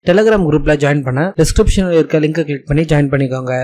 Telegram குரூப்ல join பண்ண டிஸ்கிரிப்ஷனில் இருக்க லிங்கை கிளிக் பண்ணி ஜாயின் பண்ணிக்கோங்க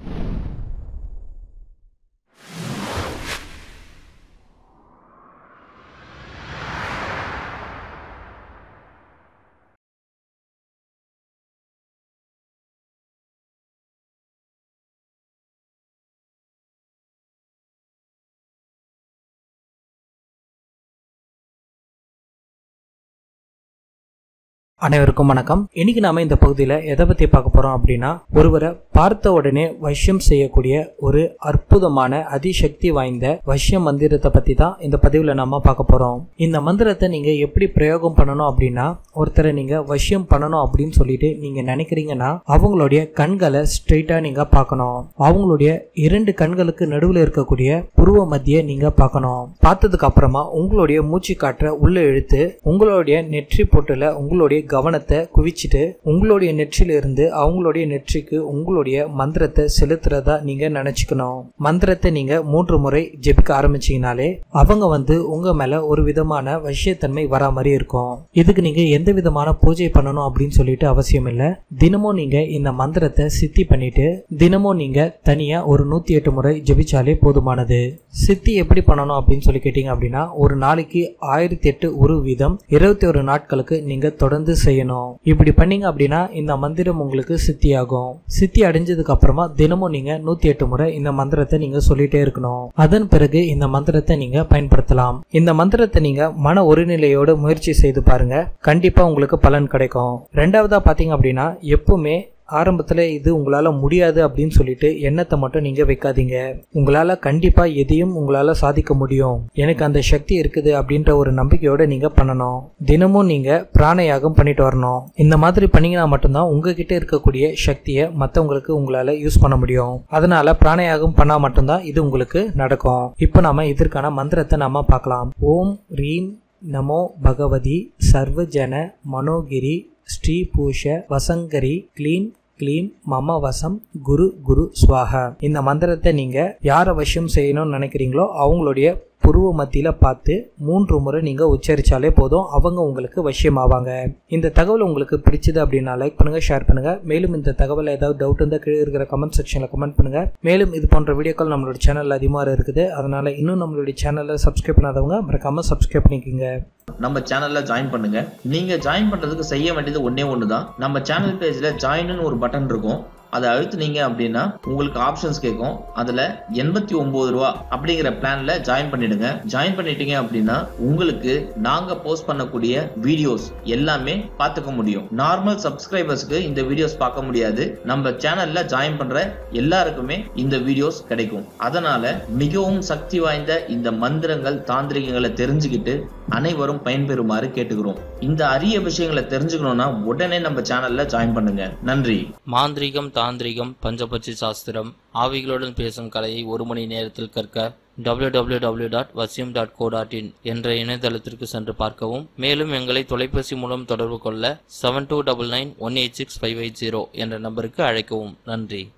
அனைவருக்கும் வணக்கம் இன்னைக்கு நாம இந்த பகுதியில் எதை பத்தி பார்க்க போறோம் அப்படின்னா ஒருவரை பார்த்த உடனே வசியம் செய்யக்கூடிய ஒரு அற்புதமான அதிசக்தி வாய்ந்த வசிய மந்திரத்தை பத்தி தான் இந்த பதிவில் நாம பார்க்க போறோம் இந்த மந்திரத்தை நீங்க எப்படி பிரயோகம் பண்ணணும் அப்படின்னா ஒருத்தரை நீங்க வசியம் பண்ணணும் அப்படின்னு சொல்லிட்டு நீங்க நினைக்கிறீங்கன்னா அவங்களுடைய கண்களை ஸ்ட்ரெயிட்டா நீங்க பார்க்கணும் அவங்களுடைய இரண்டு கண்களுக்கு நடுவில் இருக்கக்கூடிய புருவ மத்திய நீங்க பார்க்கணும் பார்த்ததுக்கு அப்புறமா உங்களுடைய மூச்சு காற்றை உள்ள இழுத்து உங்களுடைய நெற்றி பொட்டுல உங்களுடைய கவனத்தை குவிச்சிட்டு உங்களுடைய நெற்றில இருந்து அவங்களுடைய நெற்றிக்கு உங்களுடைய மந்திரத்தை செலுத்துறதா நீங்க நினைச்சுக்கணும் மந்திரத்தை நீங்க மூன்று முறை ஜெபிக்க ஆரம்பிச்சீங்கனாலே அவங்க வந்து உங்க மேல ஒரு விதமான வசியத்தன்மை வரா மாதிரி இருக்கும் இதுக்கு நீங்க எந்த விதமான பூஜை பண்ணணும் அப்படின்னு சொல்லிட்டு அவசியம் இல்லை தினமும் நீங்க இந்த மந்திரத்தை சித்தி பண்ணிட்டு தினமும் நீங்க தனியா ஒரு நூத்தி எட்டு முறை ஜெபிச்சாலே போதுமானது சித்தி எப்படி பண்ணணும் அப்படின்னு சொல்லி கேட்டீங்க அப்படின்னா ஒரு நாளைக்கு ஆயிரத்தி எட்டு ஒரு வீதம் இருபத்தி ஒரு நாட்களுக்கு நீங்க தொடர்ந்து செய்யணும் இப்படி பண்ணீங்க அப்படின்னா இந்த மந்திரம் உங்களுக்கு சித்தி ஆகும் சித்தி அடைஞ்சதுக்கு அப்புறமா தினமும் நீங்க நூத்தி எட்டு முறை இந்த மந்திரத்தை நீங்க சொல்லிட்டே இருக்கணும் அதன் பிறகு இந்த மந்திரத்தை நீங்க பயன்படுத்தலாம் இந்த மந்திரத்தை நீங்க மன ஒருநிலையோடு முயற்சி செய்து பாருங்க கண்டிப்பா உங்களுக்கு பலன் கிடைக்கும் ரெண்டாவதா பாத்தீங்க அப்படின்னா எப்பவுமே ஆரம்பத்தில் இது உங்களால் முடியாது அப்படின்னு சொல்லிட்டு எண்ணத்தை மட்டும் நீங்கள் வைக்காதீங்க உங்களால் கண்டிப்பாக எதையும் உங்களால் சாதிக்க முடியும் எனக்கு அந்த சக்தி இருக்குது அப்படின்ற ஒரு நம்பிக்கையோடு நீங்கள் பண்ணணும் தினமும் நீங்கள் பிராணயாகம் பண்ணிட்டு வரணும் இந்த மாதிரி பண்ணீங்கன்னா மட்டும்தான் உங்ககிட்ட இருக்கக்கூடிய சக்தியை மற்றவங்களுக்கு உங்களால் யூஸ் பண்ண முடியும் அதனால பிராணயாகம் பண்ணால் மட்டும்தான் இது உங்களுக்கு நடக்கும் இப்போ நாம இதற்கான மந்திரத்தை நாம பார்க்கலாம் ஓம் ரீம் நமோ பகவதி சர்வஜன மனோகிரி ஸ்ரீ பூஷ வசங்கரி க்ளீன் க்ளீம் மம வசம் குரு குரு ஸ்வாஹா இந்த மந்திரத்தை நீங்க யாரை வசியம் செய்யணும்னு நினைக்கிறீங்களோ அவங்களுடைய புருவ மத்தியில பார்த்து மூன்று முறை நீங்க உச்சரிச்சாலே போதும் அவங்க உங்களுக்கு வசியமாவாங்க இந்த தகவல் உங்களுக்கு பிடிச்சது அப்படின்னா லைக் பண்ணுங்க ஷேர் பண்ணுங்க மேலும் இந்த தகவல் ஏதாவது டவுட் இருந்தால் கீழே இருக்கிற கமெண்ட் செக்ஷன்ல கமெண்ட் பண்ணுங்க மேலும் இது போன்ற வீடியோக்கள் நம்மளோட சேனல்ல அதிகமாக இருக்குது அதனால இன்னும் நம்மளுடைய சேனலை சப்ஸ்கிரைப் பண்ணாதவங்க மறக்காம சப்ஸ்கிரைப் பண்ணிக்கோங்க நம்ம சேனல்ல ஜாயின் பண்ணுங்க நீங்க ஜாயின் பண்றதுக்கு செய்ய வேண்டியது ஒண்ணே ஒண்ணுதான் நம்ம சேனல் பேஜ்ல ஜாயின்னு ஒரு பட்டன் இருக்கும் அதை அழுத்துனீங்க அப்படின்னா உங்களுக்கு ஆப்ஷன்ஸ் கேட்கும் அதுல எண்பத்தி ஒன்பது ரூபா அப்படிங்கிற பிளான்ல ஜாயின் பண்ணிடுங்க ஜாயின் பண்ணிட்டீங்க அப்படின்னா உங்களுக்கு நாங்க போஸ்ட் பண்ணக்கூடிய வீடியோஸ் எல்லாமே பார்த்துக்க முடியும் நார்மல் சப்ஸ்கிரைபர்ஸ்க்கு இந்த வீடியோஸ் பார்க்க முடியாது நம்ம சேனல்ல ஜாயின் பண்ற எல்லாருக்குமே இந்த வீடியோஸ் கிடைக்கும் அதனால மிகவும் சக்தி வாய்ந்த இந்த மந்திரங்கள் தாந்திரிகங்களை தெரிஞ்சுக்கிட்டு அனைவரும் பயன்பெறுமாறு கேட்டுக்கிறோம் இந்த அரிய விஷயங்களை தெரிஞ்சுக்கணும்னா உடனே நம்ம சேனல்ல ஜாயின் பண்ணுங்க நன்றி மாந்திரீகம் தாந்திரிகம் பஞ்சபட்சி சாஸ்திரம் ஆவிகளுடன் பேசும் கலையை ஒரு மணி நேரத்தில் கற்க www.vasyam.co.in டாட் வசியம் டாட் கோ டாட் இன் என்ற இணையதளத்திற்கு சென்று பார்க்கவும் மேலும் எங்களை தொலைபேசி மூலம் தொடர்பு கொள்ள seven two double nine one eight six five eight zero என்ற நம்பருக்கு அழைக்கவும் நன்றி